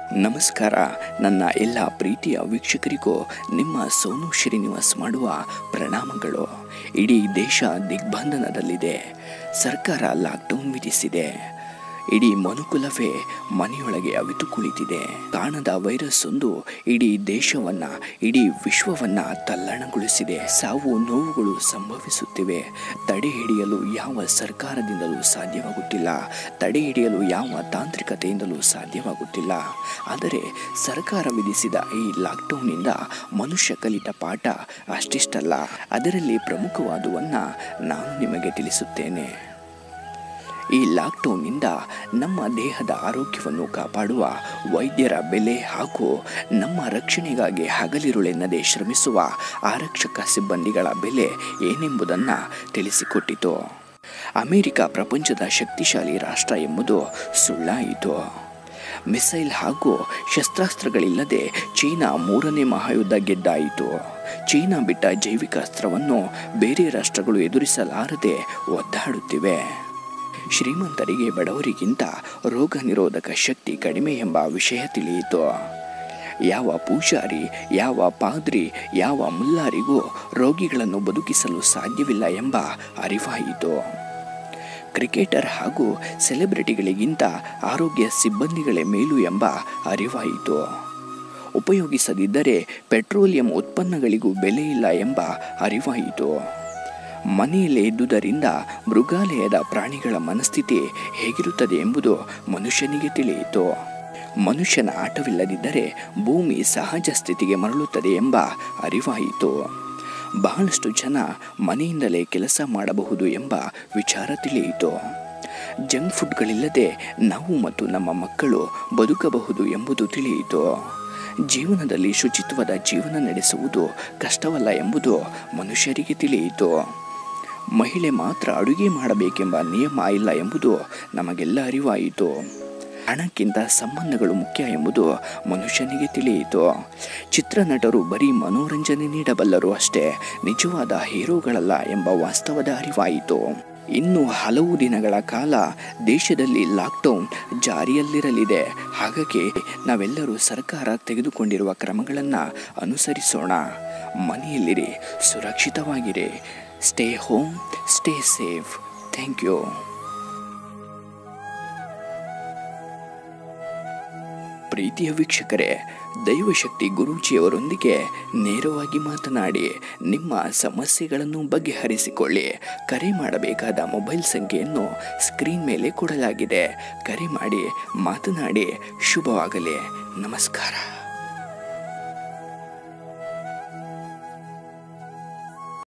ನಮಸ್ಕಾರ ನನ್ನ ಎಲ್ಲ ಪ್ರೀತಿಯ ವೀಕ್ಷಕರಿಗೂ ನಿಮ್ಮ ಸೋನು ಶ್ರೀನಿವಾಸ್ ಮಾಡುವ ಪ್ರಣಾಮಗಳು ಇಡೀ ದೇಶ ದಿಗ್ಬಂಧನದಲ್ಲಿದೆ ಸರ್ಕಾರ ಲಾಕ್ಡೌನ್ ವಿಧಿಸಿದೆ ಇಡೀ ಮನುಕುಲವೇ ಮನೆಯೊಳಗೆ ಅವಿತು ಕುಳಿತಿದೆ ಕಾಣದ ವೈರಸ್ ಒಂದು ಇಡೀ ದೇಶವನ್ನ ಇಡೀ ವಿಶ್ವವನ್ನ ತಲ್ಲಣಗೊಳಿಸಿದೆ ಸಾವು ನೋವುಗಳು ಸಂಭವಿಸುತ್ತಿವೆ ತಡೆ ಹಿಡಿಯಲು ಯಾವ ಸರ್ಕಾರದಿಂದಲೂ ಸಾಧ್ಯವಾಗುತ್ತಿಲ್ಲ ತಡೆ ಹಿಡಿಯಲು ಯಾವ ತಾಂತ್ರಿಕತೆಯಿಂದಲೂ ಸಾಧ್ಯವಾಗುತ್ತಿಲ್ಲ ಆದರೆ ಸರ್ಕಾರ ವಿಧಿಸಿದ ಈ ಲಾಕ್ಡೌನ್ನಿಂದ ಮನುಷ್ಯ ಕಲಿತ ಪಾಠ ಅಷ್ಟಿಷ್ಟಲ್ಲ ಅದರಲ್ಲಿ ಪ್ರಮುಖವಾದುವನ್ನ ನಾನು ನಿಮಗೆ ತಿಳಿಸುತ್ತೇನೆ ಈ ಲಾಕ್ಡೌನ್ನಿಂದ ನಮ್ಮ ದೇಹದ ಆರೋಗ್ಯವನ್ನು ಕಾಪಾಡುವ ವೈದ್ಯರ ಬೆಲೆ ಹಾಗೂ ನಮ್ಮ ರಕ್ಷಣೆಗಾಗಿ ಹಗಲಿರುಳೆನ್ನದೆ ಶ್ರಮಿಸುವ ಆರಕ್ಷಕ ಸಿಬ್ಬಂದಿಗಳ ಬೆಲೆ ಏನೆಂಬುದನ್ನು ತಿಳಿಸಿಕೊಟ್ಟಿತು ಅಮೆರಿಕ ಪ್ರಪಂಚದ ಶಕ್ತಿಶಾಲಿ ರಾಷ್ಟ್ರ ಎಂಬುದು ಸುಳ್ಳಾಯಿತು ಮಿಸೈಲ್ ಹಾಗೂ ಶಸ್ತ್ರಾಸ್ತ್ರಗಳಿಲ್ಲದೆ ಚೀನಾ ಮೂರನೇ ಮಹಾಯುದ್ಧ ಗೆದ್ದಾಯಿತು ಚೀನಾ ಬಿಟ್ಟ ಜೈವಿಕ ಅಸ್ತ್ರವನ್ನು ಬೇರೆ ರಾಷ್ಟ್ರಗಳು ಎದುರಿಸಲಾರದೆ ಒದ್ದಾಡುತ್ತಿವೆ ಶ್ರೀಮಂತರಿಗೆ ಬಡವರಿಗಿಂತ ರೋಗ ನಿರೋಧಕ ಶಕ್ತಿ ಕಡಿಮೆ ಎಂಬ ವಿಷಯ ತಿಳಿಯಿತು ಯಾವ ಪೂಜಾರಿ ಯಾವ ಪಾದ್ರಿ ಯಾವ ಮುಲ್ಲಾರಿಗೂ ರೋಗಿಗಳನ್ನು ಬದುಕಿಸಲು ಸಾಧ್ಯವಿಲ್ಲ ಎಂಬ ಅರಿವಾಯಿತು ಕ್ರಿಕೆಟರ್ ಹಾಗೂ ಸೆಲೆಬ್ರಿಟಿಗಳಿಗಿಂತ ಆರೋಗ್ಯ ಸಿಬ್ಬಂದಿಗಳೇ ಮೇಲು ಎಂಬ ಅರಿವಾಯಿತು ಉಪಯೋಗಿಸದಿದ್ದರೆ ಪೆಟ್ರೋಲಿಯಂ ಉತ್ಪನ್ನಗಳಿಗೂ ಬೆಲೆ ಇಲ್ಲ ಎಂಬ ಅರಿವಾಯಿತು ಮನೆಯಲ್ಲೇ ಇದ್ದುದರಿಂದ ಮೃಗಾಲಯದ ಪ್ರಾಣಿಗಳ ಮನಸ್ಥಿತಿ ಹೇಗಿರುತ್ತದೆ ಎಂಬುದು ಮನುಷ್ಯನಿಗೆ ತಿಳಿಯಿತು ಮನುಷ್ಯನ ಆಟವಿಲ್ಲದಿದ್ದರೆ ಭೂಮಿ ಸಹಜ ಸ್ಥಿತಿಗೆ ಮರಳುತ್ತದೆ ಎಂಬ ಅರಿವಾಯಿತು ಬಹಳಷ್ಟು ಜನ ಮನೆಯಿಂದಲೇ ಕೆಲಸ ಮಾಡಬಹುದು ಎಂಬ ವಿಚಾರ ತಿಳಿಯಿತು ಜಂಕ್ ಫುಡ್ಗಳಿಲ್ಲದೆ ನಾವು ಮತ್ತು ನಮ್ಮ ಮಕ್ಕಳು ಬದುಕಬಹುದು ಎಂಬುದು ತಿಳಿಯಿತು ಜೀವನದಲ್ಲಿ ಶುಚಿತ್ವದ ಜೀವನ ನಡೆಸುವುದು ಕಷ್ಟವಲ್ಲ ಎಂಬುದು ಮನುಷ್ಯರಿಗೆ ತಿಳಿಯಿತು ಮಹಿಳೆ ಮಾತ್ರ ಅಡುಗೆ ಮಾಡಬೇಕೆಂಬ ನಿಯಮ ಇಲ್ಲ ಎಂಬುದು ನಮಗೆಲ್ಲ ಅರಿವಾಯಿತು ಹಣಕ್ಕಿಂತ ಸಂಬಂಧಗಳು ಮುಖ್ಯ ಎಂಬುದು ಮನುಷ್ಯನಿಗೆ ತಿಳಿಯಿತು ಚಿತ್ರನಟರು ಬರೀ ಮನೋರಂಜನೆ ನೀಡಬಲ್ಲರು ಅಷ್ಟೇ ನಿಜವಾದ ಹೀರೋಗಳಲ್ಲ ಎಂಬ ವಾಸ್ತವದ ಅರಿವಾಯಿತು ಇನ್ನು ಹಲವು ದಿನಗಳ ಕಾಲ ದೇಶದಲ್ಲಿ ಲಾಕ್ಡೌನ್ ಜಾರಿಯಲ್ಲಿರಲಿದೆ ಹಾಗಾಗಿ ನಾವೆಲ್ಲರೂ ಸರ್ಕಾರ ತೆಗೆದುಕೊಂಡಿರುವ ಕ್ರಮಗಳನ್ನು ಅನುಸರಿಸೋಣ ಮನೆಯಲ್ಲಿರಿ ಸುರಕ್ಷಿತವಾಗಿರಿ stay home stay safe thank you ಪ್ರೀತಿಯ ವೀಕ್ಷಕರೇ ದೈವಶಕ್ತಿ ಗುರೂಜಿಯವರೊಂದಿಗೆ ನೇರವಾಗಿ ಮಾತನಾಡಿ ನಿಮ್ಮ ಸಮಸ್ಯೆಗಳನ್ನು ಬಗೆಹರಿಸಿಕೊಳ್ಳಿ ಕರೆ ಮಾಡಬೇಕಾದ ಮೊಬೈಲ್ ಸಂಖ್ಯೆಯನ್ನು ಸ್ಕ್ರೀನ್ ಮೇಲೆ ಕೊಡಲಾಗಿದೆ ಕರೆ ಮಾಡಿ ಮಾತನಾಡಿ ಶುಭವಾಗಲಿ ನಮಸ್ಕಾರ